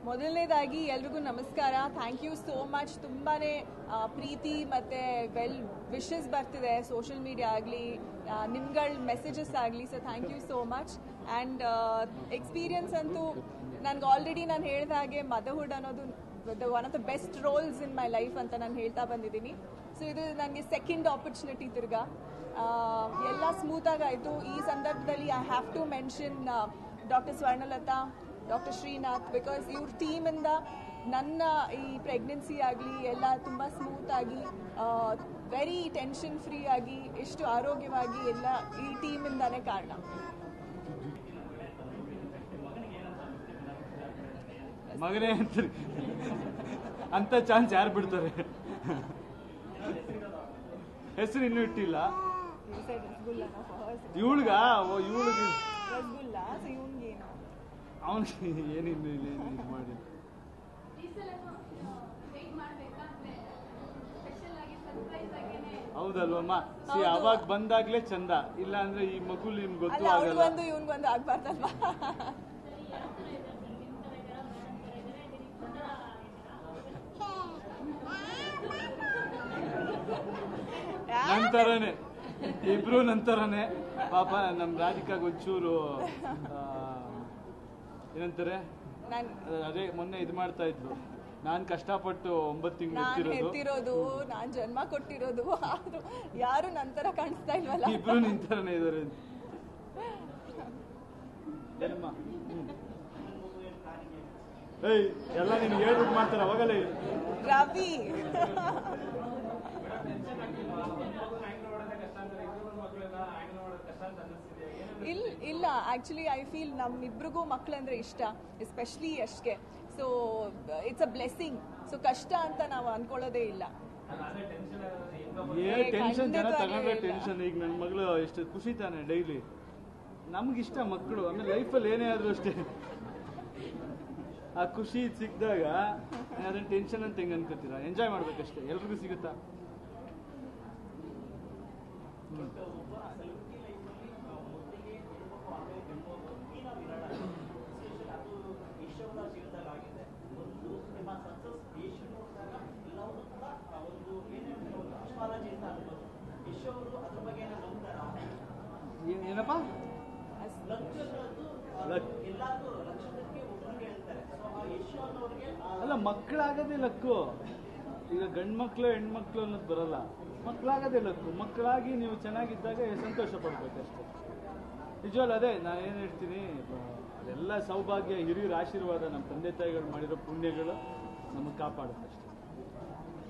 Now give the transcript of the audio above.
ಮೊದಲನೇದಾಗಿ ಎಲ್ರಿಗೂ ನಮಸ್ಕಾರ ಥ್ಯಾಂಕ್ ಯು ಸೋ ಮಚ್ ತುಂಬಾನೇ ಆ, ಪ್ರೀತಿ ಮತ್ತೆ ವೆಲ್ ವಿಶಸ್ ಬರ್ತಿದೆ ಸೋಷಿಯಲ್ ಮೀಡಿಯಾ ಆಗಲಿ ನಿಮ್ಗಳ ಮೆಸೇಜಸ್ ಆಗಲಿ so thank you so much and experience ಅಂತೂ ನನ್ಗೆ ಆಲ್ರೆಡಿ ನಾನು ಹೇಳಿದ ಹಾಗೆ ಮದರ್ಹುಡ್ ಅನ್ನೋದು one of the best roles in my life ಅಂತ ನಾನು ಹೇಳ್ತಾ ಬಂದಿದ್ದೀನಿ ಸೊ ಇದು ನನಗೆ ಸೆಕೆಂಡ್ ಆಪರ್ಚುನಿಟಿ ತಿರ್ಗಾ ಆ, ಎಲ್ಲ ಸ್ಮೂತಾಗಿ ಆಯಿತು ಈ ಸಂದರ್ಭದಲ್ಲಿ I have to mention doctor Swarnalatha doctor Srinath because ಇವ್ರ ಟೀಮಿಂದ ನನ್ನ ಈ ಪ್ರೆಗ್ನೆನ್ಸಿ ಆಗಲಿ ಎಲ್ಲ ತುಂಬ ಸ್ಮೂತ್ ಆಗಿ ವೆರಿ ಟೆನ್ಷನ್ ಫ್ರೀ ಆಗಿ ಎಷ್ಟು ಆರೋಗ್ಯವಾಗಿ ಎಲ್ಲ ಈ ಟೀಮಿಂದಾನೇ ಕಾರಣ ಮಗನೇ ಅಂತಾರೆ ಅಂತ ಚಾನ್ಸ್ ಯಾರು ಬಿಡ್ತಾರೆ ಹೆಸರು ಇನ್ನೂ ಇಟ್ಟಿಲ್ಲ ಇವಳ್ಗ ಓ ಇವಳಿಗೆ ರಸಗುಲ್ಲ ಸೊ ಇವ್ನಿಗೇನು ಅವನಿಗೆ ಏನಿಲ್ಲ ಇಲ್ಲ ಏನು ಇದು ಮಾಡಿಲ್ಲ ಹೌದಲ್ವಮ್ಮ ಸಿ ಹೌದು. ಅವಾಗ ಬಂದಾಗ್ಲೇ ಚಂದ ಇಲ್ಲ ಅಂದ್ರೆ ಈ ಮಗು ನಿಮ್ಗೆ ಗೊತ್ತು ಅಲ್ಲ ಆಗಲ್ಲ ಅವ್ರಿಗೊಂದು ಇವ್ನಿಗೊಂದು ಆಗ್ಬಾರ್ದಲ್ವಾ ನಂತರನೇ ಇಬ್ರು ನಂತರನೇ ಪಾಪ ನಮ್ ರಾಧಿಕಾಗ್ ಒಂಚೂರು ಆ, ಏನಂತಾರೆ ನಾನು ಅದೇ ಮೊನ್ನೆ ಇದು ಮಾಡ್ತಾ ಇದ್ಲು ನಾನ್ ಕಷ್ಟಪಟ್ಟು ಒಂಬತ್ತು ತಿಂಗಳು ನಾನ್ ಇರ್ತಿರೋದು ಹೆತ್ತಿರೋದು ನಾನ್ ಜನ್ಮ ಕೊಟ್ಟಿರೋದು ಆದ್ರೂ ಯಾರು ನಂತರ ಕಾಣಿಸ್ತಾ ಇಲ್ವಲ್ಲ ಇಬ್ರು ನಿಂತರನೇ ಇದಾರೆ ಏನಮ್ಮ ಹ್ಮ್. ಏಯ್ ಎಲ್ಲ ನಿನ್ಗೆ ಹೇಳ್ಬಿಟ್ಟು ಮಾಡ್ತಾರೆ ಅವಾಗಲೇ ರವಿ ಇಲ್ಲ ಇಲ್ಲ ಆಕ್ಚುಲಿ ಐ ಫೀಲ್ ನಮ್ಮಿಬ್ರಿಗೂ ಮಕ್ಳಂದ್ರೆ ಇಷ್ಟ ಎಸ್ಪೆಷಲಿ ಯಶ್ಗೆ so it's a blessing so ಕಷ್ಟ ಅಂತ ನಾವು ಅನ್ಕೊಳ್ಳೋದೇ ಇಲ್ಲ ಏ ಟೆನ್ಷನ್ ಜನ ಖಂಡಿತವಾಗ್ಲೂ ತಗೊಂಡ್ರೆ ಇಲ್ಲ. ಟೆನ್ಷನ್ ಈಗ ನನ್ನ ಮಗಳು ಎಷ್ಟು ಖುಷಿ ತಾನೆ ಡೈಲಿ ನಮ್ಗಿಷ್ಟ ಮಕ್ಕಳು ಆಮೇಲೆ ಲೈಫಲ್ಲಿ ಏನೇ ಆದ್ರೂ ಅಷ್ಟೇ ಆ ಖುಷಿ ಸಿಕ್ಕಿದಾಗ ಅದನ್ನ ಟೆನ್ಷನ್ ಅಂತ ಹೆಂಗ್ ಅನ್ಕೋತೀರಾ ಎಂಜಾಯ್ ಮಾಡ್ಬೇಕಷ್ಟೇ ಎಲ್ರಿಗೂ ಸಿಗುತ್ತಾ ಹ್ಮ್. ಏನ್- ಏನಪ್ಪ ಲಕ್. ಅಲ್ಲ ಮಕ್ಕಳಾಗದೆ ಲಕ್ಕು ಈಗ ಗಂಡ್ ಮಕ್ಳು ಹೆಣ್ಮಕ್ಳು ಅನ್ನೋದು ಬರಲ್ಲ ಮಕ್ಕಳಾಗದೆ ಲಕ್ಕು ಮಕ್ಕಳಾಗಿ ನೀವು ಚೆನ್ನಾಗಿದ್ದಾಗ ಸಂತೋಷ ಪಡ್ಬೇಕಷ್ಟೇ ನಿಜವಲ್ಲ ಅದೇ ನಾನು ಏನು ಹೇಳ್ತೀನಿ ಆ, ಅದೆಲ್ಲ ಸೌಭಾಗ್ಯ ಹಿರಿಯರ ಆಶೀರ್ವಾದ ನಮ್ಮ ತಂದೆ ತಾಯಿಗಳು ಮಾಡಿರೋ ಪುಣ್ಯಗಳು ನಮಗೆ ಕಾಪಾಡುತ್ತೆ ಅಷ್ಟೇ